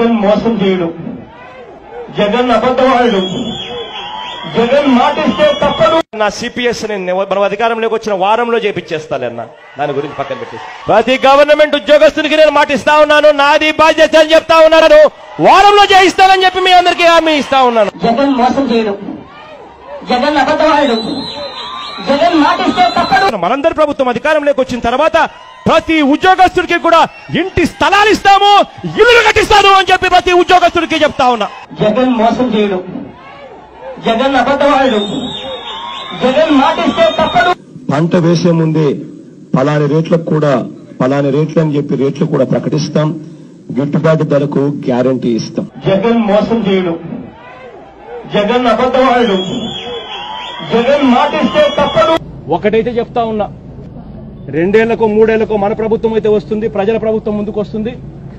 జగన్ మోసం చేయడు జగన్ అబద్ధవాడు జగన్ మాటిస్తే తప్పదు నా సిపిఎస్ నేను మనం అధికారంలోకి వచ్చిన వారంలో చేపించేస్తానన్న దాని గురించి పక్కన పెట్టేసి ప్రతి గవర్నమెంట్ ఉద్యోగస్తునికి నేను మాటిస్తా ఉన్నాను నాది బాధ్యత అని చెప్తా ఉన్నాను వారంలో చేయిస్తానని చెప్పి మీ అందరికీ హామీ ఇస్తా ఉన్నాను జగన్ మోసం చేయడు జగన్ అబద్ధవాడు జగన్ మాటిస్తే తప్పదు మనందరి ప్రభుత్వం అధికారంలోకి వచ్చిన తర్వాత ప్రతి ఉద్యోగస్తుడికి కూడా ఇంటి స్థలాలు ఇస్తాము ఇల్లు కట్టిస్తాను అని చెప్పి ప్రతి ఉద్యోగస్తుడికి చెప్తా ఉన్నా జగన్ మోసం చేయడు జగన్ అబద్ధవాడు జగన్ మాటిస్తే తప్పదు పంట వేసే ముందే పలాని రేట్లకు కూడా పలాని రేట్లు అని చెప్పి రేట్లు కూడా ప్రకటిస్తాం గిట్టుబాటు ధరకు గ్యారంటీ ఇస్తాం జగన్ మోసం చేయడు జగన్ అబద్ధవాడు జగన్ మాటిస్తే తప్పదు ఒకటైతే చెప్తా ఉన్నా రెండేళ్లకో మూడేళ్లకో మన ప్రభుత్వం అయితే వస్తుంది ప్రజల ప్రభుత్వం ముందుకు వస్తుంది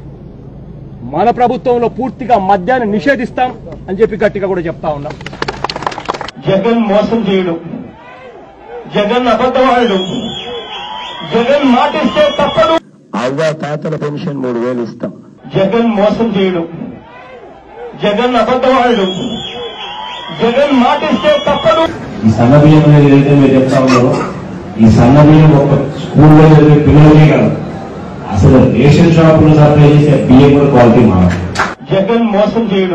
మన ప్రభుత్వంలో పూర్తిగా మద్యాన్ని నిషేధిస్తాం అని చెప్పి గట్టిగా కూడా చెప్తా ఉన్నా జగన్ మోసం చేయడు జగన్ అబద్ధవాడు జగన్ మాటిస్తే తప్పదు అవ్వ తాతల పెన్షన్ మూడు వేలు ఇస్తాం జగన్ మోసం చేయడు జగన్ అబద్ధవాడు జగన్ మాటిస్తే తప్పదు ఈ సన్న బియ్యం అనేది ఏదైతే మీరు చెప్తా ఉన్నారో ఈ సన్న బియ్యం ఒక స్కూల్లో చదివే పిల్లలకే కాదు అసలు రేషన్ షాపులో సప్లై చేసే బియ్యం కూడా క్వాలిటీ మారదు జగన్ మోసం చేయడు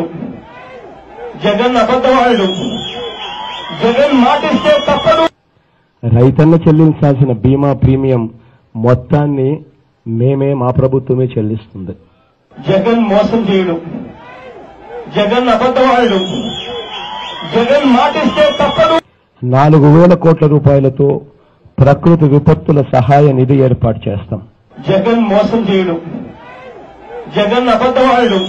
జగన్ అబద్ధవాడు జగన్ మాటిస్తే తప్పదు రైతన్న చెల్లించాల్సిన బీమా ప్రీమియం మొత్తాన్ని మేమే మా ప్రభుత్వమే చెల్లిస్తుంది జగన్ మోసం చేయడు జగన్ అబద్ధవాడు జగన్ మాటిస్తే తప్పదు నాలుగు వేల కోట్ల రూపాయలతో ప్రకృతి విపత్తుల సహాయ నిధి ఏర్పాటు చేస్తాం జగన్ మోసం చేయడు జగన్ అబద్ధవాడు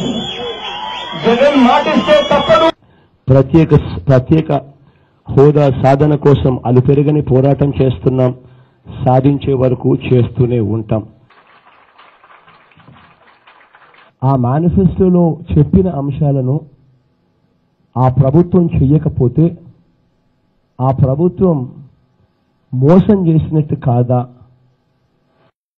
జగన్ మాటిస్తే తప్పదు ప్రత్యేక ప్రత్యేక హోదా సాధన కోసం అలుపెరగని పోరాటం చేస్తున్నాం సాధించే వరకు చేస్తూనే ఉంటాం ఆ మేనిఫెస్టోలో చెప్పిన అంశాలను ఆ ప్రభుత్వం చెయ్యకపోతే ఆ ప్రభుత్వం మోసం చేసినట్టు కాదా